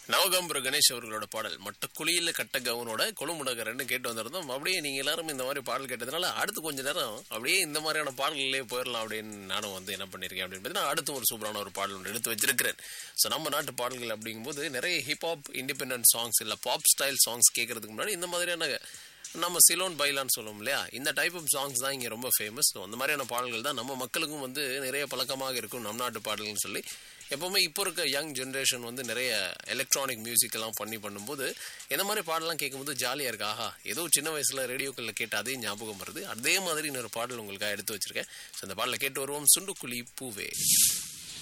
நவகம்புர கணேஷ் அவர்களோட பாடல் மட்டக்குழியில கட்ட கவுனோட கொழுமுடக ரெண்டு கேட்டு வந்திருந்தோம் அப்படியே நீங்க எல்லாரும் இந்த மாதிரி பாடல் கேட்டதுனால அடுத்து கொஞ்ச நேரம் அப்படியே இந்த மாதிரியான பாடல்களே போயிடலாம் அப்படின்னு நானும் வந்து என்ன பண்ணிருக்கேன் அப்படின்னு பார்த்தீங்கன்னா அடுத்து ஒரு சூப்பரான ஒரு பாடல் ஒன்று எடுத்து வச்சிருக்கிறேன் ஸோ நம்ம நாட்டு பாடல்கள் அப்படிங்கும்போது நிறைய ஹிப்ஹாப் இண்டிபெண்டன்ட் சாங்ஸ் இல்லை பாப் ஸ்டைல் சாங்ஸ் கேட்கறதுக்கு முன்னாடி இந்த மாதிரியான நம்ம சிலோன் பைலான்னு சொல்லுவோம் இல்லையா இந்த டைப் ஆஃப் சாங்ஸ் தான் இங்கே ரொம்ப ஃபேமஸ் ஸோ அந்த மாதிரியான பாடல்கள் தான் நம்ம மக்களுக்கும் வந்து நிறைய பழக்கமாக இருக்கும் நம் நாட்டு பாடல்கள்னு சொல்லி எப்பவுமே இப்போ இருக்க யங் ஜென்ரேஷன் வந்து நிறைய எலக்ட்ரானிக் மியூசிக் எல்லாம் பண்ணி பண்ணும்போது இந்த மாதிரி பாடலாம் கேட்கும்போது ஜாலியாக இருக்கு ஆஹா ஏதோ சின்ன வயசுல ரேடியோக்களில் கேட்ட அதே ஞாபகம் வருது அதே மாதிரி இன்னொரு பாடல் உங்களுக்காக எடுத்து வச்சிருக்கேன் ஸோ அந்த பாடலை கேட்டு வருவோம் சுண்டுக்குழி பூவே